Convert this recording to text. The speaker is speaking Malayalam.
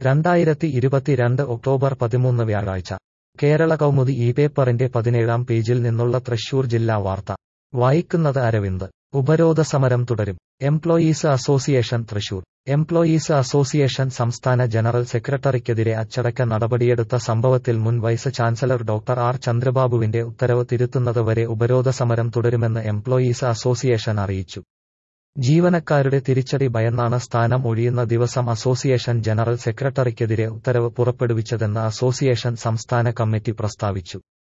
രണ്ടായിരത്തി ഇരുപത്തിരണ്ട് ഒക്ടോബർ പതിമൂന്ന് വ്യാഴാഴ്ച കേരള കൗമുദി ഈ പേപ്പറിന്റെ പതിനേഴാം പേജിൽ നിന്നുള്ള തൃശൂർ ജില്ലാ വാർത്ത വായിക്കുന്നത് അരവിന്ദ് ഉപരോധ സമരം തുടരും employees association Thrissur employees association സംസ്ഥാന ജനറൽ സെക്രട്ടറിക്കെതിരെ അച്ചടക്ക നടപടിയെടുത്ത സംഭവത്തിൽ മുൻ വൈസ് ചാൻസലർ ഡോക്ടർ ആർ ചന്ദ്രബാബുവിന്റെ ഉത്തരവ് തിരുത്തുന്നത് വരെ ഉപരോധ സമരം തുടരുമെന്ന് എംപ്ലോയീസ് അസോസിയേഷൻ അറിയിച്ചു ജീവനക്കാരുടെ തിരിച്ചടി ഭയന്നാണ് സ്ഥാനം ഒഴിയുന്ന ദിവസം അസോസിയേഷൻ ജനറൽ സെക്രട്ടറിക്കെതിരെ ഉത്തരവ് പുറപ്പെടുവിച്ചതെന്ന് അസോസിയേഷൻ സംസ്ഥാന കമ്മിറ്റി പ്രസ്താവിച്ചു